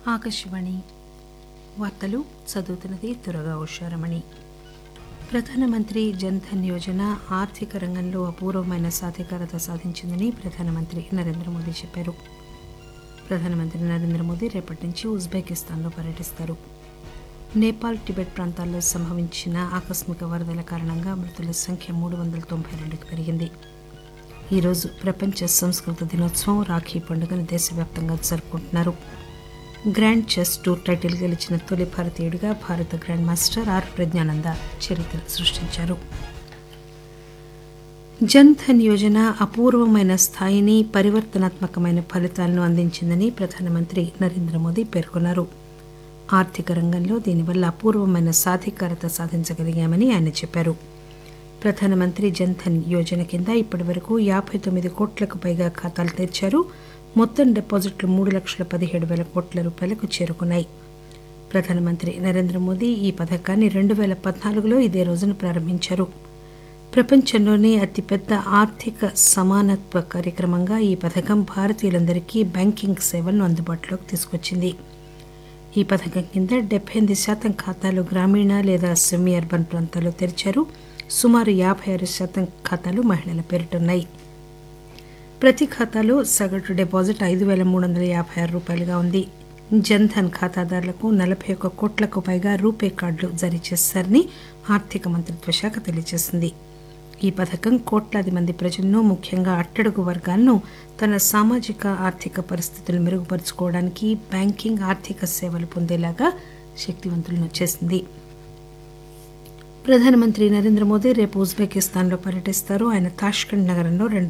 ఆకాశవాణి వార్తలు చదువుతున్నది త్వరగా ఉషారమణి ప్రధానమంత్రి జన్ధన్ యోజన ఆర్థిక రంగంలో అపూర్వమైన సాధికారత సాధించిందని ప్రధానమంత్రి నరేంద్ర మోదీ చెప్పారు ప్రధానమంత్రి నరేంద్ర మోదీ రేపటి నుంచి ఉజ్బెకిస్తాన్లో పర్యటిస్తారు నేపాల్ టిబెట్ ప్రాంతాల్లో సంభవించిన ఆకస్మిక వరదల కారణంగా మృతుల సంఖ్య మూడు వందల తొంభై రెండుకు పెరిగింది ఈరోజు ప్రపంచ సంస్కృత దినోత్సవం రాఖీ పండుగను దేశవ్యాప్తంగా జరుపుకుంటున్నారు గ్రాండ్ చెస్ టూర్ టైటిల్ గెలిచిన తొలి భారతీయుడిగా భారత గ్రాండ్ మాస్టర్ ఆర్ ప్రజ్ఞానంద చరిత్ర సృష్టించారు జన్ ధన్ యోజన అపూర్వమైన స్థాయిని పరివర్తనాత్మకమైన ఫలితాలను అందించిందని ప్రధానమంత్రి నరేంద్ర మోదీ పేర్కొన్నారు ఆర్థిక రంగంలో దీనివల్ల అపూర్వమైన సాధికారత సాధించగలిగామని ఆయన చెప్పారు ప్రధానమంత్రి జన్ ధన్ యోజన కింద ఇప్పటి వరకు యాభై తొమ్మిది కోట్లకు పైగా ఖాతాలు తెరిచారు మొత్తం డిపాజిట్లు మూడు లక్షల పదిహేడు వేల కోట్ల రూపాయలకు చేరుకున్నాయి ప్రధానమంత్రి నరేంద్ర మోదీ ఈ పథకాన్ని రెండు వేల పద్నాలుగులో ఇదే రోజున ప్రారంభించారు ప్రపంచంలోనే అతిపెద్ద ఆర్థిక సమానత్వ కార్యక్రమంగా ఈ పథకం భారతీయులందరికీ బ్యాంకింగ్ సేవలను అందుబాటులోకి తీసుకొచ్చింది ఈ పథకం కింద డెబ్బై ఎనిమిది శాతం ఖాతాలు గ్రామీణ లేదా సెమీ అర్బన్ ప్రాంతాల్లో తెరిచారు సుమారు యాభై ఆరు శాతం ఖాతాలు మహిళల పేరిటున్నాయి ప్రతి ఖాతాలో సగటు డిపాజిట్ ఐదు వేల మూడు వందల యాభై ఆరు రూపాయలుగా ఉంది జన్ధన్ ఖాతాదారులకు నలభై ఒక్క కోట్లకు పైగా రూపే కార్డులు జారీ చేశారని ఆర్థిక మంత్రిత్వ శాఖ తెలియజేసింది ఈ పథకం కోట్లాది మంది ప్రజలను ముఖ్యంగా అట్టడుగు వర్గాలను తన సామాజిక ఆర్థిక పరిస్థితులు మెరుగుపరుచుకోవడానికి బ్యాంకింగ్ ఆర్థిక సేవలు పొందేలాగా శక్తివంతులను చేసింది ప్రధానమంత్రి నరేంద్ర మోదీ రేపు ఉజ్బెకిస్తాన్లో పర్యటిస్తారు ఆయన తాష్కండ్ నగరంలో రెండు